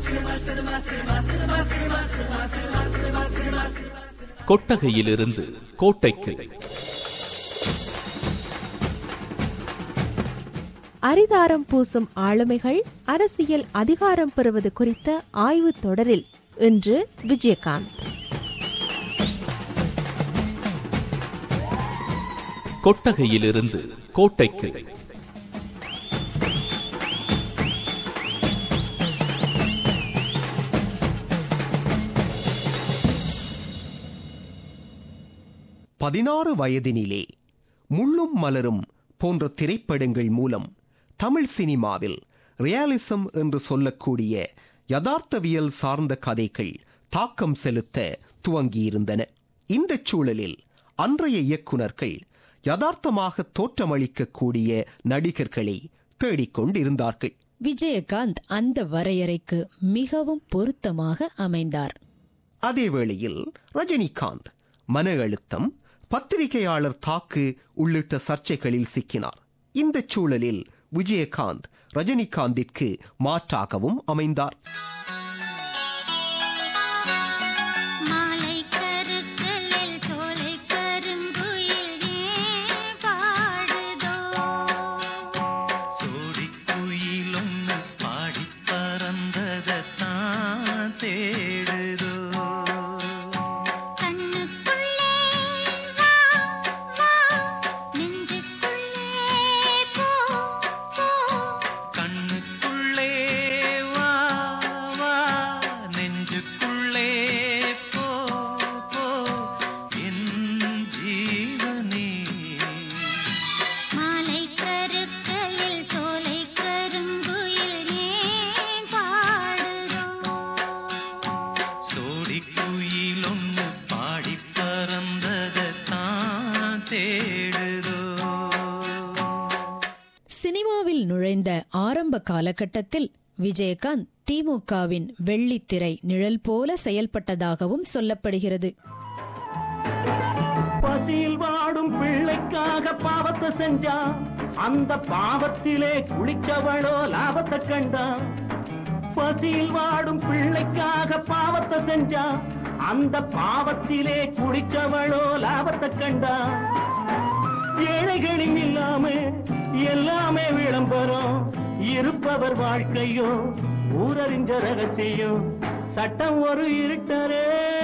கொட்டகையிலிருந்து கோட்டைக்கு அரிதாரம் பூசும் ஆளுமைகள் அரசியல் அதிகாரம் பெறுவது குறித்த ஆய்வுத் தொடரில் இன்று விஜயகாந்த் கொட்டகையிலிருந்து கோட்டைக்கு பதினாறு வயதினிலே முள்ளும் மலரும் போன்ற திரைப்படங்கள் மூலம் தமிழ் சினிமாவில் ரியாலிசம் என்று சொல்லக்கூடிய யதார்த்தவியல் சார்ந்த கதைகள் தாக்கம் செலுத்த துவங்கியிருந்தன இந்த சூழலில் அன்றைய இயக்குனர்கள் யதார்த்தமாக தோற்றமளிக்கக்கூடிய நடிகர்களை தேடிக்கொண்டிருந்தார்கள் விஜயகாந்த் அந்த வரையறைக்கு மிகவும் பொருத்தமாக அமைந்தார் அதே வேளையில் ரஜினிகாந்த் மன அழுத்தம் பத்திரிகையாளர் தாக்கு உள்ளிட்ட சர்ச்சைகளில் சிக்கினார் இந்த சூழலில் விஜயகாந்த் ரஜினிகாந்திற்கு மாற்றாகவும் அமைந்தார் மாலை கருக்கலில் சோலை கருங்குயில் ஏன் பாடுதோ சோடிக்குயிலொன்னு பாடிப் பறந்ததைத்தான் தேடுதோ கண்ணுக்குள்ளே வா வா நெஞ்சுக்குள்ளே போ போ கண்ணுக்குள்ளே வா வா நெஞ்சுக்குள்ளே போ போ என் ஜீவனே மாலை கருக்கலில் சோலை கருங்குயில் ஏன் பாடுதோ சோடிக்குயிலொன்னு பாடிப் பறந்ததைத்தான் தேடுதோ சினிமாவில் நுழைந்த ஆரம்ப காலகட்டத்தில் விஜயகாந்த் திமுகவின் வெள்ளித்திரை நிழல் போல செயல்பட்டதாகவும் சொல்லப்படுகிறது பசியில் வாடும் பிள்ளைக்காக பாவத்தை செஞ்சா அந்த பாவத்திலே குளிச்சவளோ லாபத்தை கண்டா பசியில் வாடும் பிள்ளைக்காக பாவத்தை செஞ்சா அந்த பாவத்திலே குளிச்சவளோ லாபத்தை கண்டா ஏழைகளின் இல்லாம எல்லாமே விளம்பரம் இருப்பவர் வாழ்க்கையோ ஊரறிஞ்ச ரகசியம் சட்டம் ஒரு இருட்டரே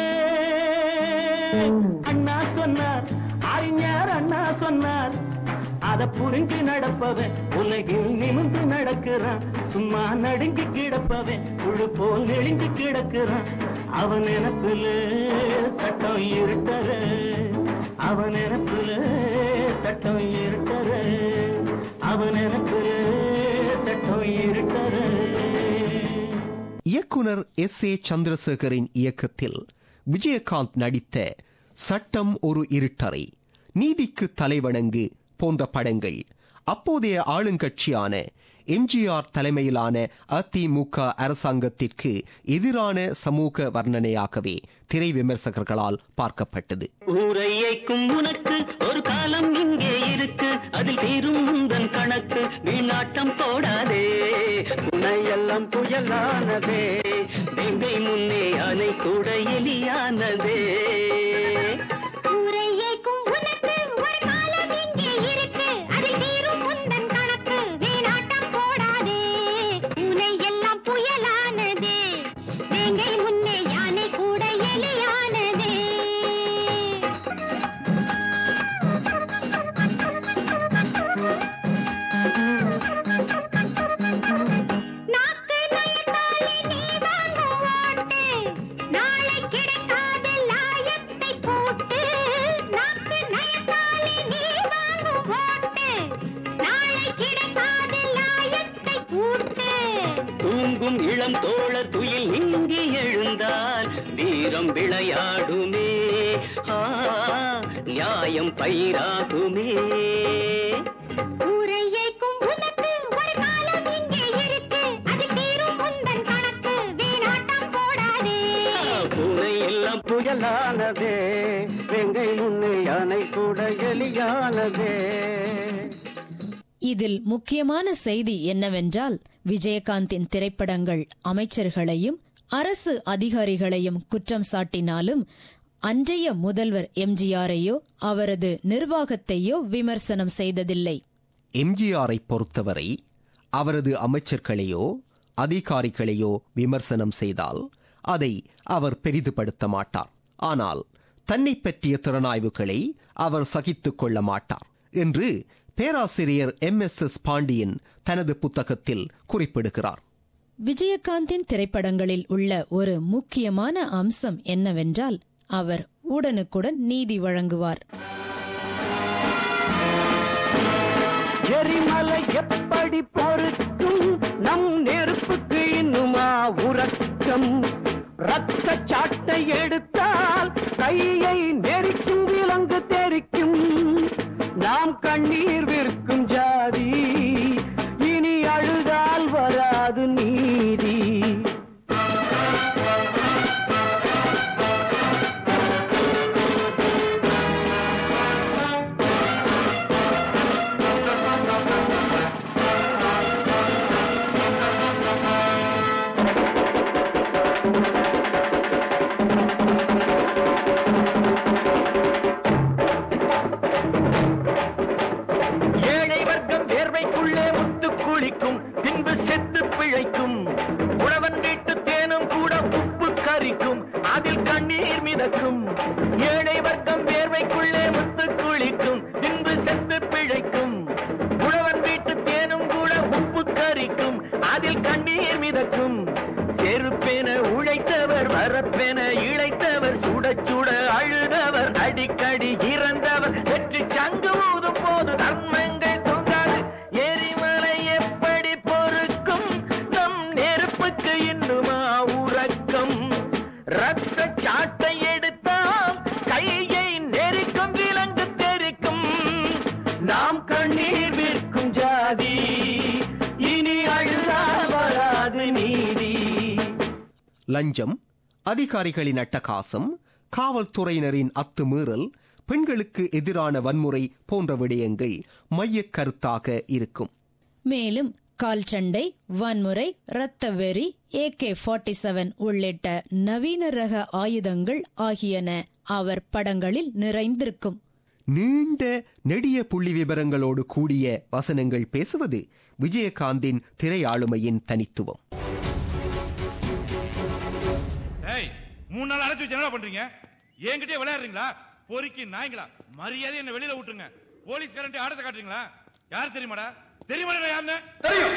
அண்ணா சொன்னார் அறிஞர் அண்ணா சொன்னார் அத புரிஞ்சு நடப்பவன் உலகில் நிமிந்து நடக்கிறான் சும்மா நடுங்கி கிடப்பவன் புழு போல் நெளிஞ்சு கிடக்கிறான் அவன் நினப்புல சட்டம் இருட்டர அவன் நினப்புல சட்டம் இருட்டர அவன் நினப்புல சட்டம் இருட்டர இயக்குனர் எஸ் ஏ சந்திரசேகரின் இயக்கத்தில் விஜயகாந்த் நடித்த சட்டம் ஒரு இருட்டறை நீதிக்கு தலைவணங்கு போன்ற படங்கள் அப்போதைய ஆளுங்கட்சியான எம்ஜிஆர் தலைமையிலான அதிமுக அரசாங்கத்திற்கு எதிரான சமூக வர்ணனையாகவே திரை விமர்சகர்களால் பார்க்கப்பட்டது ஊரையைக்கும் உனக்கு ஒரு காலம் இங்கே இருக்கு அதில் தீரும் முந்தன் கணக்கு வீணாட்டம் போடாதே உனையெல்லாம் புயலானதே வெங்கை முன்னே அணை கூட எலியானதே ஊரையேக்கும் உனக்கு ஒரு காலம் இங்கே இருக்கு அதில் தீரும் முந்தன் கணக்கு வீணாட்டம் போடாதே உனை எல்லாம் புயலானதே வேங்கை முன்னே யானை கூட எலியானதே நாக்கு நயத்தாலே நீ வாங்கும் ஓட்டு நாளை கிடைக்காத லாயத்தை போட்டு நாக்கு நயத்தாலே நீ வாங்கும் ஓட்டு நாளை கிடைக்காத லாயத்தை போட்டு தூங்கும் இளம் தோழ துயில் இங்கு எழுந்தால் வீரம் விளையாடுமே ஆ, நியாயம் பயிராகுமே ஊரையேக்கும் உனக்கு ஒரு காலம் இங்கே இருக்கு அதில் தீரும் முந்தன் கணக்கு வீணாட்டம் போடாதே பூனை எல்லாம் புயலானதே வெங்கை முன்னே யானை கூட எலியானதே இதில் முக்கியமான செய்தி என்னவென்றால் விஜயகாந்தின் திரைப்படங்கள் அமைச்சர்களையும் அரசு அதிகாரிகளையும் குற்றம் சாட்டினாலும் அன்றைய முதல்வர் எம்ஜிஆரையோ அவரது நிர்வாகத்தையோ விமர்சனம் செய்ததில்லை எம்ஜிஆரை பொறுத்தவரை அவரது அமைச்சர்களையோ அதிகாரிகளையோ விமர்சனம் செய்தால் அதை அவர் பெரிதுபடுத்த மாட்டார் ஆனால் தன்னை பற்றிய திறனாய்வுகளை அவர் சகித்துக் கொள்ள மாட்டார் என்று பேராசிரியர் எம் எஸ் எஸ் பாண்டியன் தனது புத்தகத்தில் குறிப்பிடுகிறார் விஜயகாந்தின் திரைப்படங்களில் உள்ள ஒரு முக்கியமான அம்சம் என்னவென்றால் அவர் உடனுக்குடன் நீதி வழங்குவார் எரிமலை எப்படி பொறுக்கும் நம் நெருப்புக்கு இன்னுமா உறக்கம் ரத்த சாட்டை எடுத்தால் கையை நெரிக்கும் விலங்கு தெரிக்கும் நாம் கண்ணீர் விற்கும் ஜாதி இனி அழுதால் வராது நீதி ஏழை வர்க்கம் வேர்வைக்குள்ளே முத்து குளிக்கும் பின்பு செத்து பிழைக்கும் உழவன் வீட்டு தேனும் கூட உப்பு கரிக்கும் அதில் கண்ணீர் மிதக்கும் ஏழை வர்க்கம் வேர்வைக்குள்ளே முத்து குளிக்கும் பின்பு செத்து பிழைக்கும் உழவன் வீட்டு தேனும் கூட உப்பு கரிக்கும் அதில் கண்ணீர் மிதக்கும் செருப்பென உழைத்தவர் வரப்பென இழைத்தவர் சுட சுட அழுதவர் அடிக்கடி இறந்தவர் வெற்றி சங்கு ஊதும் போது தர்மங்கள் தொங்காது எரிமலை எப்படி பொறுக்கும் நம் நெருப்புக்கு இன்னுமா உறக்கம் ரத்த சாட்டை எடுத்தால் கையை நெரிக்கும் விலங்கு தெரிக்கும் நாம் கண்ணீர் விற்கும் ஜாதி இனி அழுதா வராது நீதி லஞ்சம் அதிகாரிகளின் அட்டகாசம் காவல்துறையினரின் அத்துமீறல் பெண்களுக்கு எதிரான வன்முறை போன்ற விடயங்கள் மையக் கருத்தாக இருக்கும் மேலும் கால்சண்டை வன்முறை இரத்த வெறி ஏகே ஃபார்ட்டி செவன் உள்ளிட்ட நவீன ரக ஆயுதங்கள் ஆகியன அவர் படங்களில் நிறைந்திருக்கும் நீண்ட நெடிய புள்ளி விவரங்களோடு கூடிய வசனங்கள் பேசுவது விஜயகாந்தின் திரையாளுமையின் தனித்துவம் ஏய் மூணு நாள் அடைச்சு வச்சு என்ன பண்றீங்க என்கிட்டயே விளையாடுறீங்களா பொறுக்கி நாய்ங்களா மரியாதை என்ன வெளியில விட்டுருங்க போலீஸ் கரண்ட் ஆடத்தை காட்டுறீங்களா யார் தெரியுமாடா தெரியுமாடா யாருன்னு தெரியும்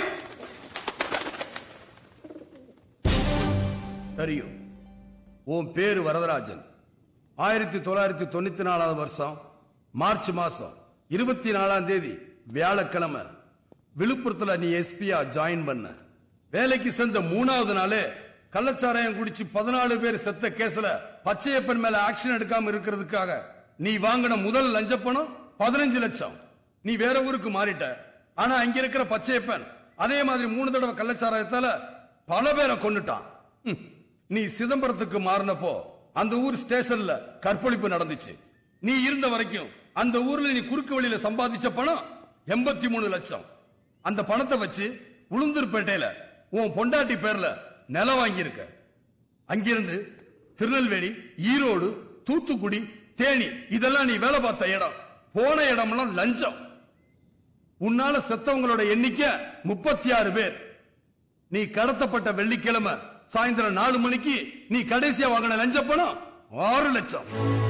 தெரியும் உன் பேரு வரதராஜன் ஆயிரத்தி தொள்ளாயிரத்தி தொண்ணூத்தி நாலாவது வருஷம் மார்ச் மாசம் இருபத்தி நாலாம் தேதி வியாழக்கிழமை விழுப்புரத்துல நீ எஸ்பியா ஜாயின் பண்ண வேலைக்கு சேர்ந்த மூணாவது நாளே கள்ளச்சாராயம் குடிச்சு பதினாலு பேர் செத்த கேஸ்ல பச்சையப்பன் மேல ஆக்ஷன் எடுக்காம இருக்கிறதுக்காக நீ வாங்கின முதல் லஞ்ச பணம் பதினஞ்சு லட்சம் நீ வேற ஊருக்கு மாறிட்ட ஆனா அங்க இருக்கிற பச்சையப்பன் அதே மாதிரி மூணு தடவை கள்ளச்சாராயத்தால பல பேரை கொன்னுட்டான் ஹம். நீ சிதம்பரத்துக்கு மாறினப்போ அந்த ஊர் ஸ்டேஷன்ல கற்பழிப்பு நடந்துச்சு நீ இருந்த வரைக்கும் அந்த ஊர்ல நீ குறுக்கு வழியில சம்பாதிச்ச பணம் எண்பத்தி மூணு லட்சம் அந்த பணத்தை வச்சு உளுந்தூர்பேட்டையில உன் பொண்டாட்டி பேர்ல நிலம் வாங்கியிருக்க அங்கிருந்து திருநெல்வேலி ஈரோடு தூத்துக்குடி தேனி இதெல்லாம் நீ வேலை பார்த்த இடம் போன இடமெல்லாம் லஞ்சம் உன்னால செத்தவங்களோட எண்ணிக்கை முப்பத்தி ஆறு பேர் நீ கடத்தப்பட்ட வெள்ளிக்கிழமை சாயந்தரம் நாலு மணிக்கு நீ கடைசியா வாங்கின லஞ்ச பணம் ஆறு லட்சம்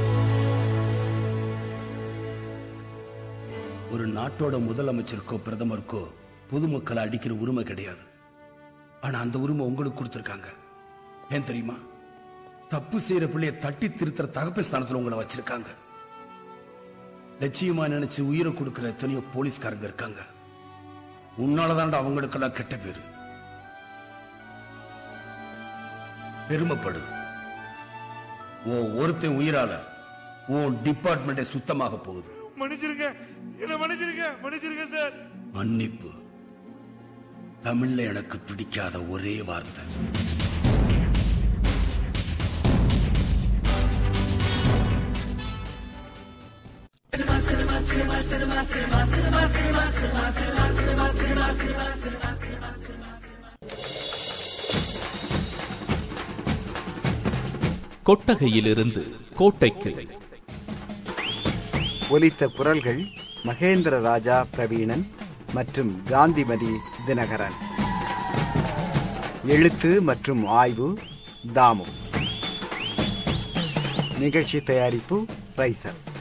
ஒரு நாட்டோட முதலமைச்சருக்கோ பிரதமருக்கோ பொதுமக்களை அடிக்கிற உரிமை கிடையாது ஆனா அந்த உரிமை உங்களுக்கு கொடுத்திருக்காங்க ஏன் தெரியுமா தப்பு செய்யற பிள்ளைய தட்டி திருத்துற தகப்பு ஸ்தானத்துல உங்களை வச்சிருக்காங்க லட்சியமா நினைச்சு உயிரை கொடுக்கிற எத்தனையோ போலீஸ்காரங்க இருக்காங்க உன்னாலதான்டா அவங்களுக்கெல்லாம் கெட்ட பேரு பெருமைப்படு உன் ஒருத்தன் உயிரால உன் டிபார்ட்மெண்டே சுத்தமாக போகுது மன்னிச்சிருங்க என்ன மன்னிச்சிருங்க மன்னிச்சிருங்க சார் மன்னிப்பு தமிழ்ல எனக்கு பிடிக்காத ஒரே வார்த்தை கொட்டகையிலிருந்து கோட்டைக்கு ஒலித்த குரல்கள் மகேந்திர ராஜா பிரவீணன் மற்றும் காந்திமதி தினகரன் எழுத்து மற்றும் ஆய்வு தாமு நிகழ்ச்சி தயாரிப்பு ரைசர்